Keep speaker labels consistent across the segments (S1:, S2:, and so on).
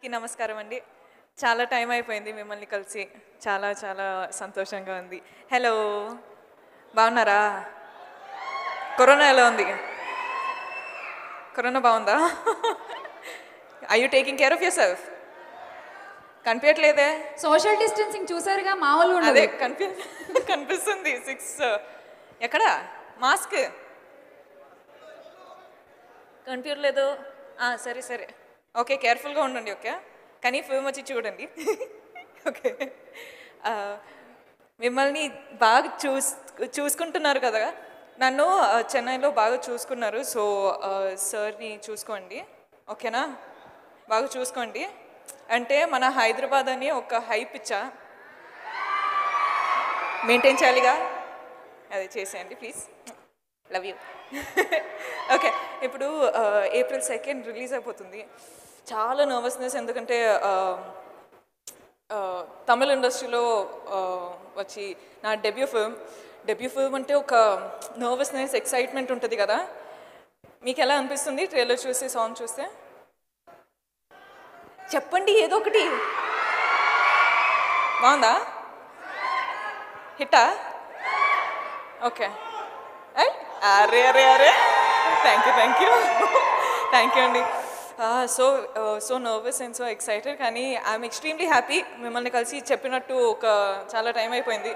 S1: కి నమస్కారం అండి చాలా టైం అయిపోయింది మిమ్మల్ని కలిసి చాలా చాలా సంతోషంగా ఉంది హలో బాగున్నారా కరోనా ఎలా ఉంది కరోనా బాగుందా I you taking care of yourself కనిపించట్లేదే
S2: సోషల్ డిస్టెన్సింగ్ చూసారుగా మామూలు
S1: అదే కనిపి కనిపిస్తుంది సిక్స్ ఎక్కడ మాస్క్ కనిపించలేదు ఆ, సరే సరే ఓకే కేర్ఫుల్గా ఉండండి ఓకే కానీ ఫిల్మ్ వచ్చి చూడండి ఓకే ఆ, మిమ్మల్ని బాగా చూస్ చూసుకుంటున్నారు కదా నన్ను ఆ, చెన్నైలో బాగా చూసుకున్నారు సో ఆ, సార్ని చూసుకోండి ఓకేనా బాగా చూసుకోండి అంటే మన హైదరాబాద్ అని ఒక హైప్ ఇచ్చా మెయింటైన్ చేయాలిగా అది చేసేయండి ప్లీజ్ లవ్ యూ ఓకే ఇప్పుడు ఏప్రిల్ సెకండ్ రిలీజ్ అయిపోతుంది చాలా నర్వస్నెస్ ఎందుకంటే ఆ, ఆ, తమిళ ఇండస్ట్రీలో ఆ, వచ్చి నా డెబ్యూ ఫిల్మ్ డెబ్యూ ఫిల్మ్ అంటే ఒక నర్వస్నెస్ ఎక్సైట్మెంట్ ఉంటుంది కదా మీకు ఎలా అనిపిస్తుంది ట్రైలర్ చూసి సాంగ్ చూస్తే చెప్పండి ఏదో ఒకటి బాగుందా హిట్టా ఓకే ఐ అరే అరే అరే thank you thank you thank you అండి so so nervous and so excited కానీ ఐఎమ్ ఎక్స్ట్రీమ్లీ హ్యాపీ మిమ్మల్ని కలిసి చెప్పినట్టు ఒక చాలా టైం అయిపోయింది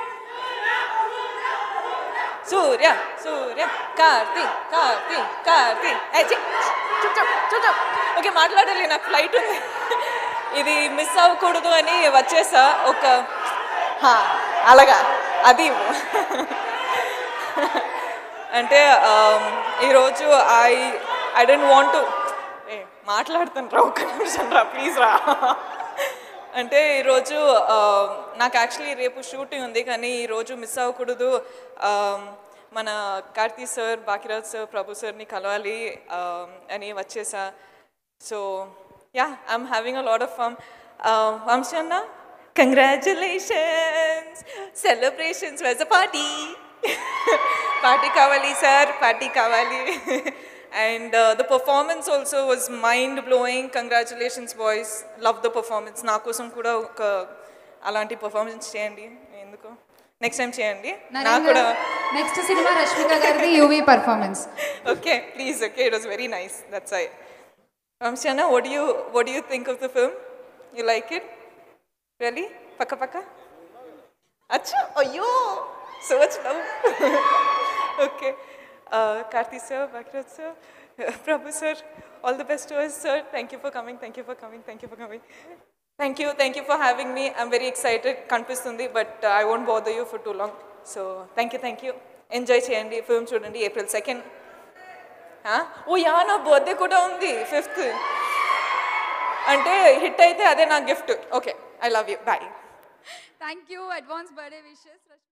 S1: సూర్య సూర్య కార్తీ కార్తీ కార్తీ ఏ, ఛీ, చుప్ చుప్ చుప్ చుప్. ఓకే మాట్లాడాలి నాకు ఫ్లైట్ ఉంది ఇది మిస్ అవ్వకూడదు అని వచ్చేసా ఒక హా, అలాగా అది ఇవ్వు. అంటే um, ఈరోజు I I don't want to a మాట్లాడుతాను రా ఒక్క నిమిషం రా ప్లీజ్ రా అంటే ఈరోజు um, నాకు యాక్చువల్లీ రేపు షూటింగ్ ఉంది కానీ ఈరోజు మిస్ అవ్వకూడదు um, మన కార్తీ సార్ బాకిరాజ్ సార్ ప్రభు సార్ని కలవాలి um, అని వచ్చేసా so yeah I'm having a lot of fun వంశన్న congratulations celebrations veg a party party కావాలి సార్ పార్టీ కావాలి and the performance also was mind blowing congratulations boys love the performance నా కోసం కూడా ఒక అలాంటి పర్ఫార్మెన్స్ చేయండి ఎందుకు నెక్స్ట్ టైం చేయండి నాకు కూడా
S2: నెక్స్ట్ సినిమా రష్మిక గారిది UV performance
S1: okay please okay it was very nice that's I వంశన్న what do you what do you think of the film you like it really పక్క పక్క అచ్చా అయ్యో so much love okay Karthi sir భక్రత్ sir Prabhu sir all the best to us sir thank you for coming thank you for coming thank you for coming thank you thank you for having me I'm very excited కనిపిస్తుంది but I won't bother you for too long so thank you thank you enjoy చేయండి film చూడండి April second oh yeah నా birthday కూడా ఉంది fifth అంటే hit అయితే అదే నా gift okay I love you bye
S2: thank you advance birthday wishes